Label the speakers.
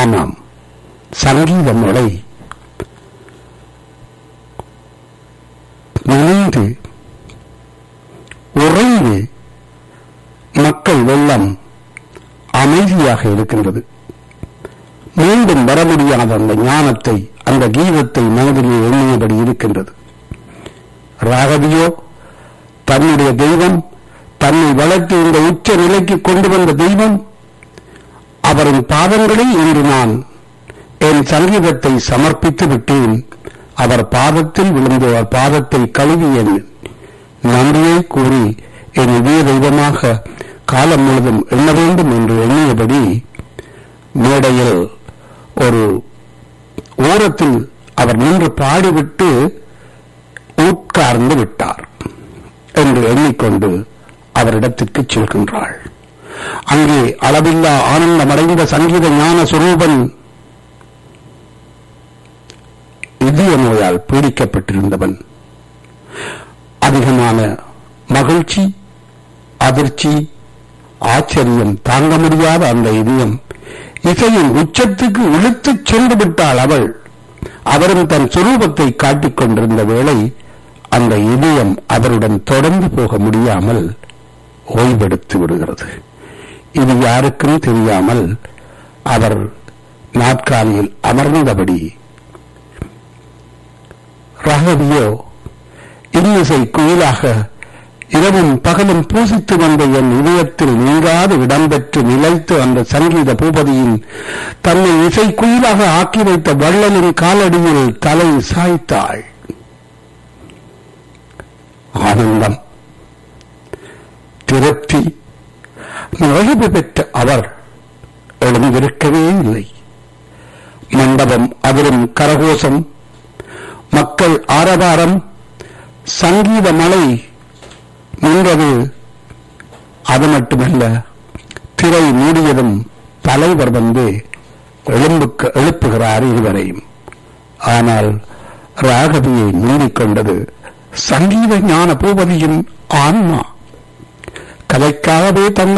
Speaker 1: ஆமாம் சங்கீத மழை நனைந்து உறைந்து மக்கள் வெள்ளம் அமைதியாக இருக்கின்றது மீண்டும் வர முடியாத அந்த ஞானத்தை அந்த கீதத்தை மனதிலே எண்ணியபடி இருக்கின்றது ராகவியோ தன்னுடைய தெய்வம் தன்னை வளர்த்து இந்த உச்ச நிலைக்கு கொண்டு வந்த தெய்வம் அவரின் பாதங்களை இன்று நான் என் சங்கீதத்தை சமர்ப்பித்து விட்டேன் அவர் பாதத்தில் விழுந்து அவர் பாதத்தை கழுவி என் நன்றியை கூறி என் இதய தெய்வமாக காலம் முழுதும் எண்ண வேண்டும் என்று எண்ணியபடி மேடையில் ஒரு ஓரத்தில் அவர் நின்று பாடிவிட்டு உட்கார்ந்து விட்டார் என்று எண்ணிக்கொண்டு அவரிடத்திற்கு செல்கின்றாள் அங்கே அளவில்லா ஆனந்தமடைந்த சங்கீத ஞான சுரூபன் இதய நோயால் பீடிக்கப்பட்டிருந்தவன் அதிகமான மகிழ்ச்சி அதிர்ச்சி ஆச்சரியம் தாங்க முடியாத அந்த இதயம் இசையின் உச்சத்துக்கு இழுத்துச் சென்று விட்டாள் அவள் அவரும் தன் சுரூபத்தை காட்டிக் கொண்டிருந்த வேளை அந்த இதயம் அவருடன் தொடர்ந்து போக முடியாமல் ஓய்வெடுத்து விடுகிறது இது யாருக்கும் தெரியாமல் அவர் நாற்காலியில் அமர்ந்தபடி ராகவியோ இன்னிசை குயிலாக இரவும் பகலும் பூசித்து வந்த என் இதயத்தில் நீங்காது இடம்பெற்று நிலைத்து அந்த சங்கீத பூபதியின் தன்னை இசை குயிலாக ஆக்கி வைத்த வள்ளலின் காலடியில் தலை சாய்த்தாள் ஆனந்தம் திருப்தி நிறைவு பெற்ற அவர் எழுந்திருக்கவே இல்லை மண்டபம் அதிலும் கரகோஷம் மக்கள் ஆரவாரம் சங்கீத மலை நின்றது அது மட்டுமல்ல திரை மூடியதும் தலைவர் வந்து எழும்புக்கு எழுப்புகிறார் இருவரையும் ஆனால் ராகவியை மூடிக்கொண்டது சங்கீத ஞான பூபதியின் ஆன்மா கலைக்காகவே தந்த